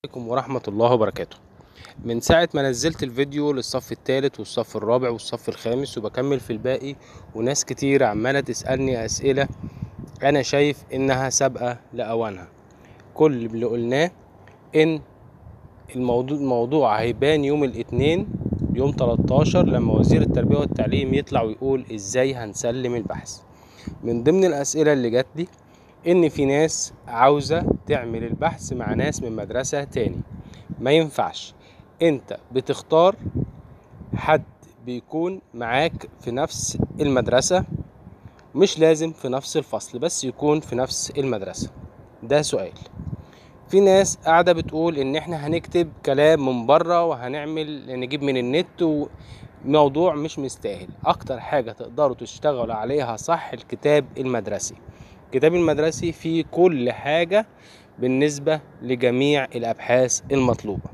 عليكم ورحمة الله وبركاته من ساعة ما نزلت الفيديو للصف الثالث والصف الرابع والصف الخامس وبكمل في الباقي وناس كتير عمالة تسألني أسئلة أنا شايف إنها سابقة لأوانها كل اللي قلناه إن الموضوع, الموضوع هيبان يوم الاثنين يوم 13 لما وزير التربية والتعليم يطلع ويقول إزاي هنسلم البحث من ضمن الأسئلة اللي جات لي ان في ناس عاوزة تعمل البحث مع ناس من مدرسة تاني ما ينفعش انت بتختار حد بيكون معاك في نفس المدرسة مش لازم في نفس الفصل بس يكون في نفس المدرسة ده سؤال في ناس قاعدة بتقول ان احنا هنكتب كلام من بره وهنعمل نجيب من النت وموضوع مش مستاهل اكتر حاجة تقدروا تشتغلوا عليها صح الكتاب المدرسي الكتاب المدرسي فيه كل حاجة بالنسبة لجميع الأبحاث المطلوبة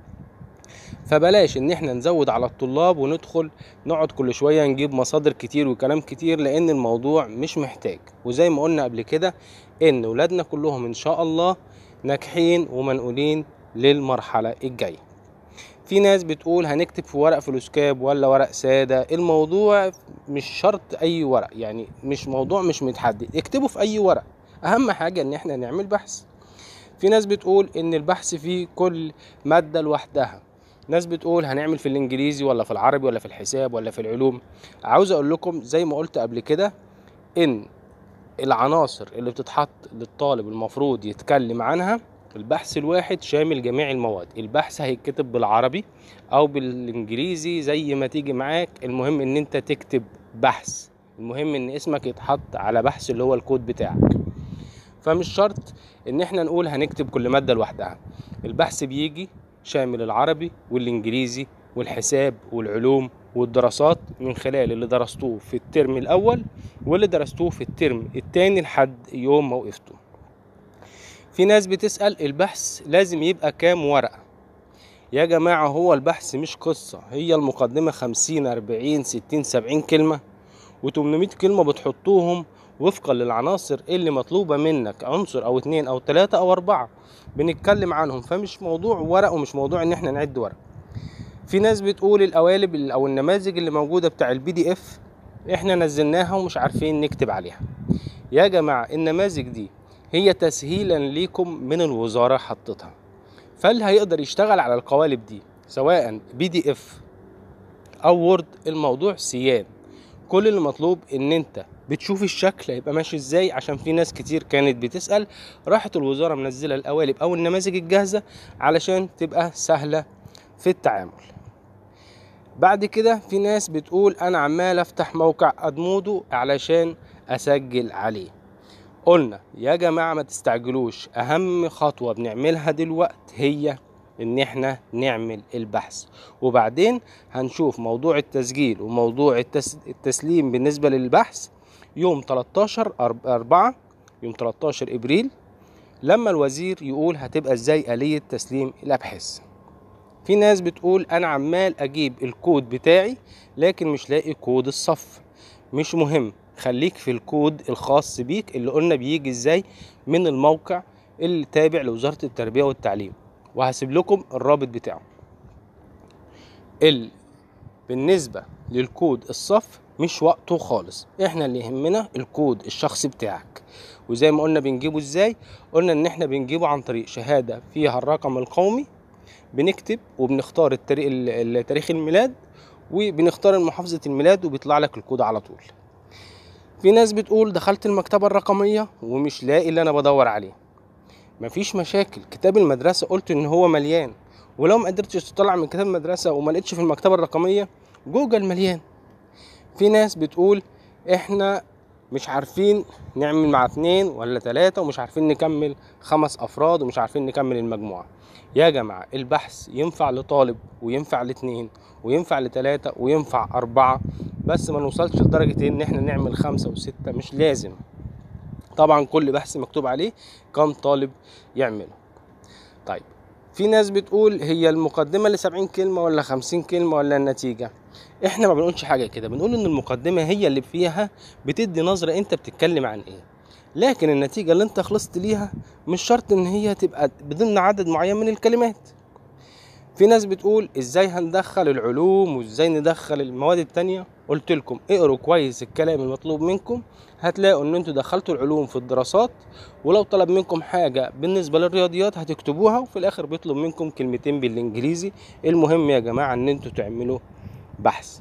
فبلاش ان احنا نزود على الطلاب وندخل نقعد كل شوية نجيب مصادر كتير وكلام كتير لان الموضوع مش محتاج وزي ما قلنا قبل كده ان ولادنا كلهم ان شاء الله ناجحين ومنقولين للمرحلة الجاية في ناس بتقول هنكتب في ورق فلوسكاب ولا ورق سادة الموضوع مش شرط اي ورق يعني مش موضوع مش متحدد اكتبوا في اي ورق اهم حاجة ان احنا نعمل بحث في ناس بتقول ان البحث فيه كل مادة لوحدها ناس بتقول هنعمل في الانجليزي ولا في العربي ولا في الحساب ولا في العلوم عاوز اقول لكم زي ما قلت قبل كده ان العناصر اللي بتتحط للطالب المفروض يتكلم عنها البحث الواحد شامل جميع المواد البحث هيتكتب بالعربي او بالانجليزي زي ما تيجي معاك المهم ان انت تكتب بحث المهم ان اسمك يتحط على بحث اللي هو الكود بتاعك فمش شرط ان احنا نقول هنكتب كل مادة لوحدها البحث بيجي شامل العربي والانجليزي والحساب والعلوم والدراسات من خلال اللي درستوه في الترم الاول واللي درستوه في الترم التاني لحد يوم ما وقفتوا في ناس بتسأل البحث لازم يبقى كام ورقة يا جماعة هو البحث مش قصة هي المقدمة خمسين أربعين ستين سبعين كلمة وتمنمية كلمة بتحطوهم وفقا للعناصر اللي مطلوبة منك عنصر أو اتنين أو تلاتة أو أربعة بنتكلم عنهم فمش موضوع ورق ومش موضوع إن احنا نعد ورق في ناس بتقول القوالب أو النماذج اللي موجودة بتاع البي دي اف احنا نزلناها ومش عارفين نكتب عليها يا جماعة النماذج دي هي تسهيلا ليكم من الوزارة حطتها فاللي هيقدر يشتغل على القوالب دي سواء بي دي اف او وورد الموضوع سيان كل اللي مطلوب ان انت بتشوف الشكل هيبقى ماشي ازاي عشان في ناس كتير كانت بتسأل راحت الوزارة منزلة القوالب او النماذج الجاهزة علشان تبقى سهلة في التعامل بعد كده في ناس بتقول انا عمال افتح موقع ادمودو علشان اسجل عليه قلنا يا جماعة ما تستعجلوش أهم خطوة بنعملها دلوقت هي إن إحنا نعمل البحث وبعدين هنشوف موضوع التسجيل وموضوع التس... التسليم بالنسبة للبحث يوم 13 أربعة يوم 13 إبريل لما الوزير يقول هتبقى إزاي آلية تسليم الأبحاث في ناس بتقول أنا عمال أجيب الكود بتاعي لكن مش لاقي كود الصف مش مهم خليك في الكود الخاص بيك اللي قلنا بيجي ازاي من الموقع اللي تابع لوزارة التربية والتعليم وهسيب لكم الرابط بتاعه ال... بالنسبة للكود الصف مش وقته خالص احنا اللي يهمنا الكود الشخصي بتاعك وزي ما قلنا بنجيبه ازاي قلنا ان احنا بنجيبه عن طريق شهادة فيها الرقم القومي بنكتب وبنختار التاريخ تاريخ الميلاد وبنختار محافظة الميلاد وبيطلع لك الكود على طول في ناس بتقول دخلت المكتبة الرقمية ومش لاقي اللي أنا بدور عليه مفيش مشاكل كتاب المدرسة قلت إن هو مليان ولو ما قدرتش تطلع من كتاب المدرسة وما لقيتش في المكتبة الرقمية جوجل مليان في ناس بتقول إحنا مش عارفين نعمل مع اتنين ولا تلاتة ومش عارفين نكمل خمس أفراد ومش عارفين نكمل المجموعة يا جماعة البحث ينفع لطالب وينفع لاتنين وينفع لتلاتة وينفع أربعة بس ما نوصلش لدرجة ان احنا نعمل خمسة وستة مش لازم طبعا كل بحث مكتوب عليه كم طالب يعمله طيب في ناس بتقول هي المقدمة لسبعين كلمة ولا خمسين كلمة ولا النتيجة احنا ما بنقولش حاجة كده بنقول ان المقدمة هي اللي فيها بتدي نظرة انت بتتكلم عن ايه لكن النتيجة اللي انت خلصت ليها مش شرط ان هي تبقى بضمن عدد معين من الكلمات في ناس بتقول ازاي هندخل العلوم وازاي ندخل المواد التانية قلت لكم اقروا كويس الكلام المطلوب منكم هتلاقوا ان انتوا دخلتوا العلوم في الدراسات ولو طلب منكم حاجة بالنسبة للرياضيات هتكتبوها وفي الاخر بيطلب منكم كلمتين بالانجليزي المهم يا جماعة ان انتوا تعملوا بحث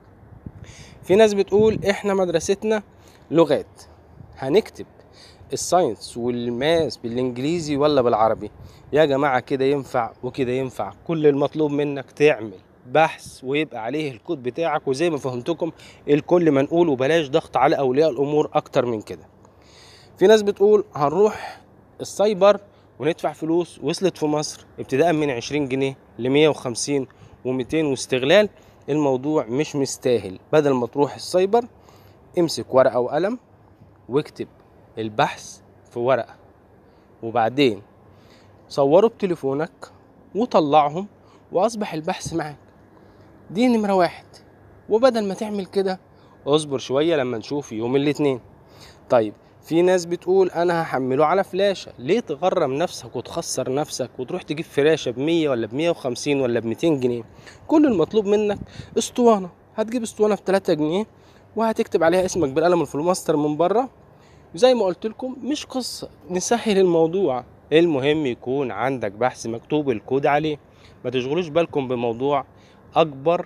في ناس بتقول احنا مدرستنا لغات هنكتب الساينس والماس بالانجليزي ولا بالعربي يا جماعة كده ينفع وكده ينفع كل المطلوب منك تعمل بحث ويبقى عليه الكود بتاعك وزي ما فهمتكم الكل منقول وبلاش ضغط على اولياء الامور اكتر من كده في ناس بتقول هنروح السايبر وندفع فلوس وصلت في مصر ابتداء من 20 جنيه ل 150 و200 واستغلال الموضوع مش مستاهل بدل ما تروح السايبر امسك ورقة وقلم واكتب البحث في ورقة وبعدين صوره بتليفونك وطلعهم واصبح البحث معاك دي نمرة واحد وبدل ما تعمل كده اصبر شوية لما نشوف يوم الاتنين طيب في ناس بتقول انا هحمله على فلاشة ليه تغرم نفسك وتخسر نفسك وتروح تجيب فلاشة بمية ولا بمية وخمسين ولا بميتين جنيه كل المطلوب منك اسطوانة هتجيب اسطوانة بتلاتة جنيه وهتكتب عليها اسمك بالقلم الفلوماستر من بره زي ما قلت لكم مش قصة نسهل الموضوع المهم يكون عندك بحث مكتوب الكود عليه ما تشغلوش بالكم بموضوع اكبر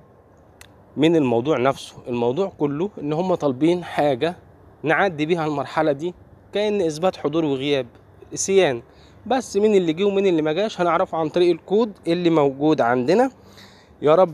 من الموضوع نفسه الموضوع كله ان هم طالبين حاجة نعدي بيها المرحلة دي كأن اثبات حضور وغياب سيان بس مين اللي جه ومين اللي ما جاش هنعرفه عن طريق الكود اللي موجود عندنا يا رب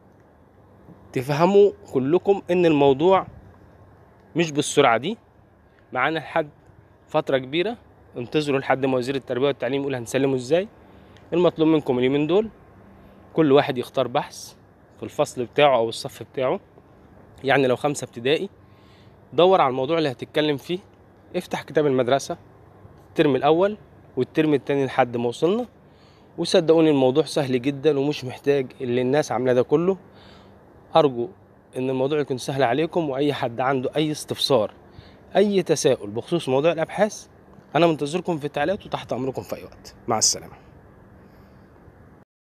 تفهموا كلكم ان الموضوع مش بالسرعة دي معانا لحد فترة كبيرة انتظروا لحد ما وزير التربية والتعليم يقول هنسلمه ازاي المطلوب منكم اليومين دول كل واحد يختار بحث في الفصل بتاعه او الصف بتاعه يعني لو خمسة ابتدائي دور على الموضوع اللي هتتكلم فيه افتح كتاب المدرسة الترم الاول والترم التاني لحد ما وصلنا وصدقوني الموضوع سهل جدا ومش محتاج اللي الناس عاملاه ده كله ارجو ان الموضوع يكون سهل عليكم واي حد عنده اي استفسار اي تساؤل بخصوص موضوع الابحاث انا منتظركم في التعليقات وتحت امركم في اي وقت مع السلامه